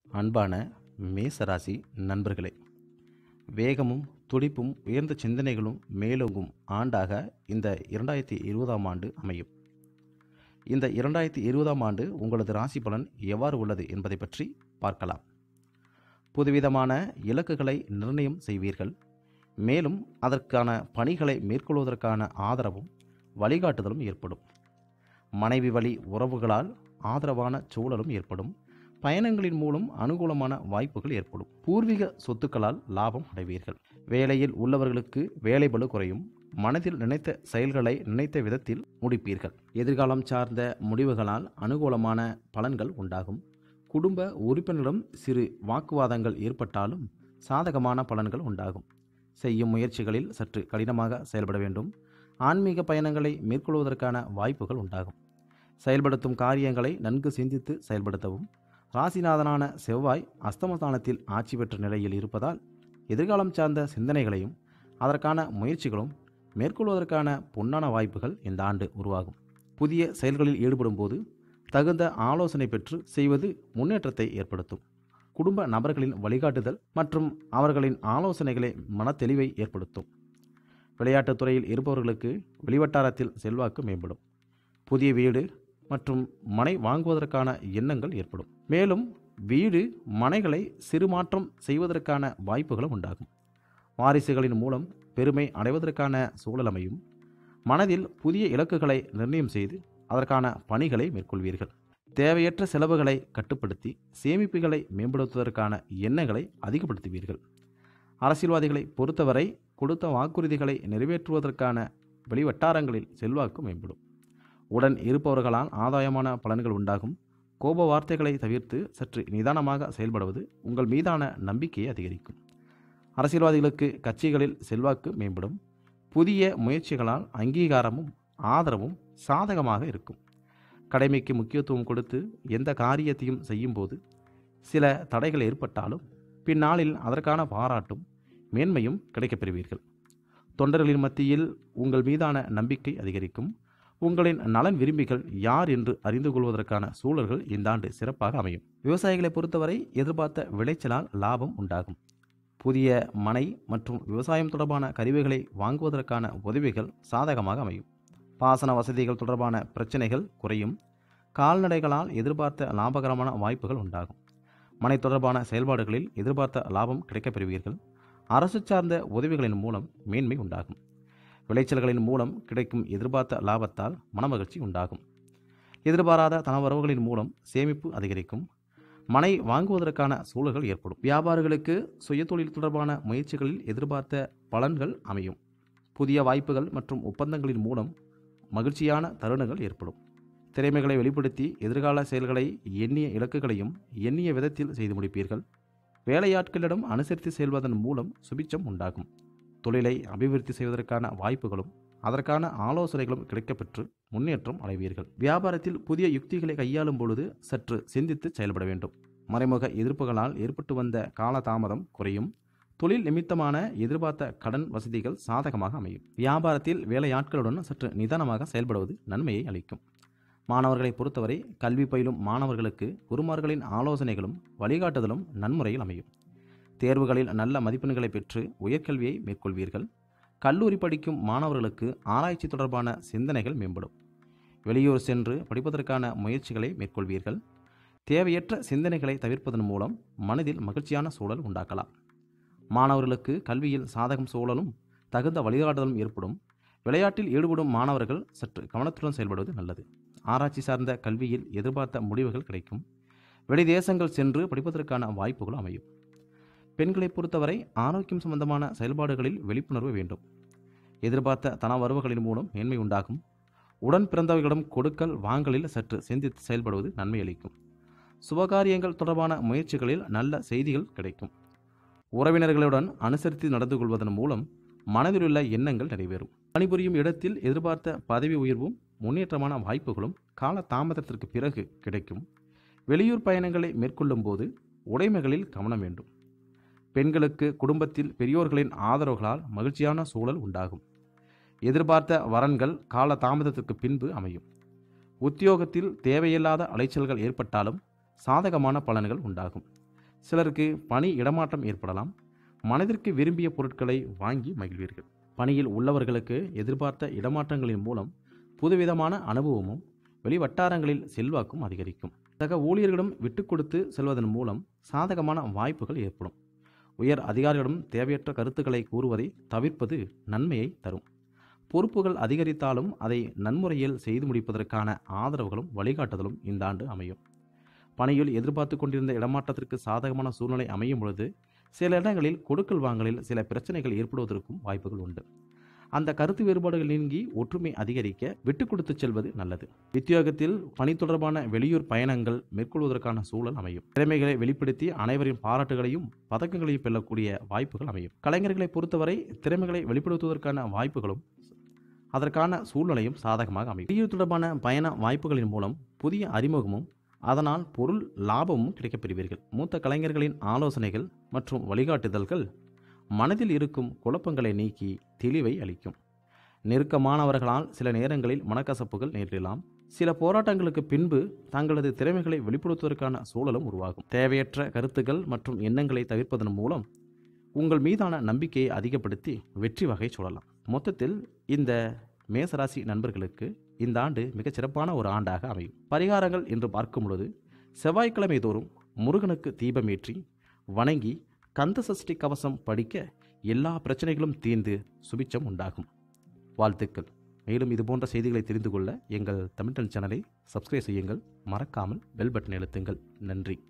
அன்பான மேசராசி நண்பர்களே வேகமும் துடிப்பும் உயர்ந்த சிந்தனைகளும் மேலோங்கும் ஆண்டாக இந்த இரண்டாயிரத்தி இருபதாம் ஆண்டு அமையும் இந்த இரண்டாயிரத்தி இருபதாம் ஆண்டு உங்களது ராசி பலன் எவ்வாறு உள்ளது என்பதை பற்றி பார்க்கலாம் புதுவிதமான இலக்குகளை நிர்ணயம் செய்வீர்கள் மேலும் அதற்கான பணிகளை மேற்கொள்வதற்கான ஆதரவும் வழிகாட்டுதலும் ஏற்படும் மனைவி வழி உறவுகளால் ஆதரவான சூழலும் ஏற்படும் பயணங்களின் மூலம் அனுகூலமான வாய்ப்புகள் ஏற்படும் பூர்வீக சொத்துக்களால் லாபம் அடைவீர்கள் வேலையில் உள்ளவர்களுக்கு வேலைபளு குறையும் மனதில் நினைத்த செயல்களை நினைத்த விதத்தில் முடிப்பீர்கள் எதிர்காலம் சார்ந்த முடிவுகளால் அனுகூலமான பலன்கள் உண்டாகும் குடும்ப உறுப்பினரிடம் சிறு வாக்குவாதங்கள் ஏற்பட்டாலும் சாதகமான பலன்கள் உண்டாகும் செய்யும் முயற்சிகளில் சற்று கடினமாக செயல்பட வேண்டும் ஆன்மீக பயணங்களை மேற்கொள்வதற்கான வாய்ப்புகள் உண்டாகும் செயல்படுத்தும் காரியங்களை நன்கு சிந்தித்து செயல்படுத்தவும் ராசிநாதனான செவ்வாய் அஸ்தமஸ்தானத்தில் ஆட்சி பெற்ற நிலையில் இருப்பதால் எதிர்காலம் சார்ந்த சிந்தனைகளையும் அதற்கான முயற்சிகளும் மேற்கொள்வதற்கான பொன்னான வாய்ப்புகள் இந்த ஆண்டு உருவாகும் புதிய செயல்களில் ஈடுபடும் போது தகுந்த ஆலோசனை பெற்று செய்வது முன்னேற்றத்தை ஏற்படுத்தும் குடும்ப நபர்களின் வழிகாட்டுதல் மற்றும் அவர்களின் ஆலோசனைகளை மனத்தெளிவை ஏற்படுத்தும் விளையாட்டுத் துறையில் இருப்பவர்களுக்கு வெளிவட்டாரத்தில் செல்வாக்கு மேம்படும் புதிய வீடு மற்றும் மனை வாங்குவதற்கான எண்ணங்கள் ஏற்படும் மேலும் வீடு மனைகளை சிறு மாற்றம் செய்வதற்கான வாய்ப்புகளும் உண்டாகும் வாரிசுகளின் மூலம் பெருமை அடைவதற்கான சூழல் அமையும் மனதில் புதிய இலக்குகளை நிர்ணயம் செய்து அதற்கான பணிகளை மேற்கொள்வீர்கள் தேவையற்ற செலவுகளை கட்டுப்படுத்தி சேமிப்புகளை மேம்படுத்துவதற்கான எண்ணங்களை அதிகப்படுத்துவீர்கள் அரசியல்வாதிகளை பொறுத்தவரை கொடுத்த வாக்குறுதிகளை நிறைவேற்றுவதற்கான வெளிவட்டாரங்களில் செல்வாக்கு மேம்படும் உடன் இருப்பவர்களால் ஆதாயமான பலன்கள் உண்டாகும் கோப வார்த்தைகளை தவிர்த்து சற்று நிதானமாக செயல்படுவது உங்கள் மீதான நம்பிக்கையை அதிகரிக்கும் அரசியல்வாதிகளுக்கு கட்சிகளில் செல்வாக்கு மேம்படும் புதிய முயற்சிகளால் அங்கீகாரமும் ஆதரவும் சாதகமாக இருக்கும் கடமைக்கு முக்கியத்துவம் கொடுத்து எந்த காரியத்தையும் செய்யும்போது சில தடைகள் ஏற்பட்டாலும் பின்னாளில் அதற்கான பாராட்டும் மேன்மையும் கிடைக்கப் பெறுவீர்கள் தொண்டர்களின் மத்தியில் உங்கள் மீதான நம்பிக்கை அதிகரிக்கும் உங்களின் நலன் விரும்பிகள் யார் என்று அறிந்து கொள்வதற்கான சூழல்கள் இந்த ஆண்டு சிறப்பாக அமையும் விவசாயிகளை பொறுத்தவரை எதிர்பார்த்த விளைச்சலால் லாபம் உண்டாகும் புதிய மனை மற்றும் விவசாயம் தொடர்பான கருவிகளை வாங்குவதற்கான உதவிகள் சாதகமாக அமையும் பாசன வசதிகள் தொடர்பான பிரச்சனைகள் குறையும் கால்நடைகளால் எதிர்பார்த்த லாபகரமான வாய்ப்புகள் உண்டாகும் மனை தொடர்பான செயல்பாடுகளில் எதிர்பார்த்த லாபம் கிடைக்கப் பெறுவீர்கள் அரசு சார்ந்த உதவிகளின் மூலம் மேன்மை உண்டாகும் விளைச்சல்களின் மூலம் கிடைக்கும் எதிர்பார்த்த லாபத்தால் மனமகிழ்ச்சி உண்டாகும் எதிர்பாராத தனவரவுகளின் மூலம் சேமிப்பு அதிகரிக்கும் மனை வாங்குவதற்கான சூழல்கள் ஏற்படும் வியாபாரிகளுக்கு சுயதொழில் தொடர்பான முயற்சிகளில் எதிர்பார்த்த பலன்கள் அமையும் புதிய வாய்ப்புகள் மற்றும் ஒப்பந்தங்களின் மூலம் மகிழ்ச்சியான தருணங்கள் ஏற்படும் திறமைகளை வெளிப்படுத்தி எதிர்கால செயல்களை எண்ணிய இலக்குகளையும் எண்ணிய விதத்தில் செய்து முடிப்பீர்கள் வேலையாட்களிடம் அனுசரித்து செல்வதன் மூலம் சுபிச்சம் உண்டாகும் தொழிலை அபிவிருத்தி செய்வதற்கான வாய்ப்புகளும் அதற்கான ஆலோசனைகளும் கிடைக்கப்பெற்று முன்னேற்றம் அடைவீர்கள் வியாபாரத்தில் புதிய யுக்திகளை கையாளும் பொழுது சற்று சிந்தித்து செயல்பட வேண்டும் மறைமுக எதிர்ப்புகளால் ஏற்பட்டு வந்த காலதாமதம் குறையும் தொழில் நிமித்தமான எதிர்பார்த்த கடன் வசதிகள் சாதகமாக அமையும் வியாபாரத்தில் வேலையாட்களுடன் சற்று நிதானமாக செயல்படுவது நன்மையை அளிக்கும் மாணவர்களை பொறுத்தவரை கல்வி பயிலும் மாணவர்களுக்கு குருமார்களின் ஆலோசனைகளும் வழிகாட்டுதலும் நன்முறையில் அமையும் தேர்வுகளில் நல்ல மதிப்பெண்களை பெற்று உயர்கல்வியை மேற்கொள்வீர்கள் கல்லூரி படிக்கும் மாணவர்களுக்கு ஆராய்ச்சி தொடர்பான சிந்தனைகள் மேம்படும் வெளியூர் சென்று படிப்பதற்கான முயற்சிகளை மேற்கொள்வீர்கள் தேவையற்ற சிந்தனைகளை தவிர்ப்பதன் மூலம் மனதில் மகிழ்ச்சியான சூழல் உண்டாக்கலாம் மாணவர்களுக்கு கல்வியில் சாதகம் சூழலும் தகுந்த வழிகாட்டுதலும் ஏற்படும் விளையாட்டில் ஈடுபடும் மாணவர்கள் சற்று கவனத்துடன் செயல்படுவது நல்லது ஆராய்ச்சி சார்ந்த கல்வியில் எதிர்பார்த்த முடிவுகள் கிடைக்கும் வெளிதேசங்கள் சென்று படிப்பதற்கான வாய்ப்புகளும் அமையும் பெண்களை பொறுத்தவரை ஆரோக்கியம் சம்பந்தமான செயல்பாடுகளில் விழிப்புணர்வு வேண்டும் எதிர்பார்த்த தன வரவுகளின் மூலம் மேன்மை உண்டாகும் உடன் பிறந்தவர்களிடம் கொடுக்கல் வாங்கலில் சற்று சிந்தித்து செயல்படுவது நன்மை அளிக்கும் சுபகாரியங்கள் தொடர்பான முயற்சிகளில் நல்ல செய்திகள் கிடைக்கும் உறவினர்களுடன் அனுசரித்து நடந்து கொள்வதன் மூலம் மனதிலுள்ள எண்ணங்கள் நிறைவேறும் பணிபுரியும் இடத்தில் எதிர்பார்த்த பதவி உயர்வும் முன்னேற்றமான வாய்ப்புகளும் கால தாமதத்திற்கு பிறகு கிடைக்கும் வெளியூர் பயணங்களை மேற்கொள்ளும் போது உடைமைகளில் கவனம் வேண்டும் பெண்களுக்கு குடும்பத்தில் பெரியோர்களின் ஆதரவுகளால் மகிழ்ச்சியான சூழல் உண்டாகும் எதிர்பார்த்த வரன்கள் கால தாமதத்திற்கு பின்பு அமையும் உத்தியோகத்தில் தேவையில்லாத அலைச்சல்கள் ஏற்பட்டாலும் சாதகமான பலன்கள் உண்டாகும் சிலருக்கு பணி இடமாற்றம் ஏற்படலாம் மனதிற்கு விரும்பிய பொருட்களை வாங்கி மகிழ்வீர்கள் பணியில் உள்ளவர்களுக்கு எதிர்பார்த்த இடமாற்றங்களின் மூலம் புதுவிதமான அனுபவமும் வெளிவட்டாரங்களில் செல்வாக்கும் அதிகரிக்கும் சக ஊழியர்களிடம் விட்டு கொடுத்து செல்வதன் மூலம் சாதகமான வாய்ப்புகள் ஏற்படும் உயர் அதிகாரிகளிடம் தேவையற்ற கருத்துக்களை கூறுவதை தவிர்ப்பது நன்மையை தரும் பொறுப்புகள் அதிகரித்தாலும் அதை நன்முறையில் செய்து முடிப்பதற்கான ஆதரவுகளும் வழிகாட்டுதலும் இந்த ஆண்டு அமையும் பணியில் எதிர்பார்த்து கொண்டிருந்த இடமாற்றத்திற்கு சாதகமான சூழ்நிலை அமையும் பொழுது சில இடங்களில் கொடுக்கல் வாங்கலில் சில பிரச்சனைகள் ஏற்படுவதற்கும் வாய்ப்புகள் உண்டு அந்த கருத்து வேறுபாடுகள் நீங்கி ஒற்றுமை அதிகரிக்க விட்டு கொடுத்து செல்வது நல்லது உத்தியோகத்தில் பணி தொடர்பான வெளியூர் பயணங்கள் மேற்கொள்வதற்கான சூழல் அமையும் திறமைகளை வெளிப்படுத்தி அனைவரின் பாராட்டுகளையும் பதக்கங்களையும் பெறக்கூடிய வாய்ப்புகள் அமையும் கலைஞர்களை பொறுத்தவரை திறமைகளை வெளிப்படுத்துவதற்கான வாய்ப்புகளும் அதற்கான சூழ்நிலையும் சாதகமாக அமையும் வெளியூர் தொடர்பான பயண வாய்ப்புகளின் மூலம் புதிய அறிமுகமும் அதனால் பொருள் லாபமும் கிடைக்கப் பெறுவீர்கள் மூத்த கலைஞர்களின் ஆலோசனைகள் மற்றும் வழிகாட்டுதல்கள் மனதில் இருக்கும் குழப்பங்களை நீக்கி தெளிவை அளிக்கும் நெருக்கமானவர்களால் சில நேரங்களில் மனக்கசப்புகள் நேரிடலாம் சில போராட்டங்களுக்கு பின்பு தங்களது திறமைகளை வெளிப்படுத்துவதற்கான சூழலும் உருவாகும் தேவையற்ற கருத்துக்கள் மற்றும் எண்ணங்களை தவிர்ப்பதன் மூலம் உங்கள் மீதான நம்பிக்கையை அதிகப்படுத்தி வெற்றி வகை சொல்லலாம் மொத்தத்தில் இந்த மேசராசி நண்பர்களுக்கு இந்த ஆண்டு மிகச் சிறப்பான ஒரு ஆண்டாக அமையும் பரிகாரங்கள் என்று பார்க்கும் பொழுது செவ்வாய்க்கிழமை தோறும் முருகனுக்கு தீபமேற்றி வணங்கி கந்த சஷ்டி கவசம் படிக்க எல்லா பிரச்சனைகளும் தீர்ந்து சுபிச்சம் உண்டாகும் வாழ்த்துக்கள் மேலும் இது போன்ற செய்திகளை தெரிந்து கொள்ள எங்கள் தமிழ்டன் சேனலை சப்ஸ்கிரைப் செய்யுங்கள் மறக்காமல் பெல் பட்டன் அழுத்துங்கள் நன்றி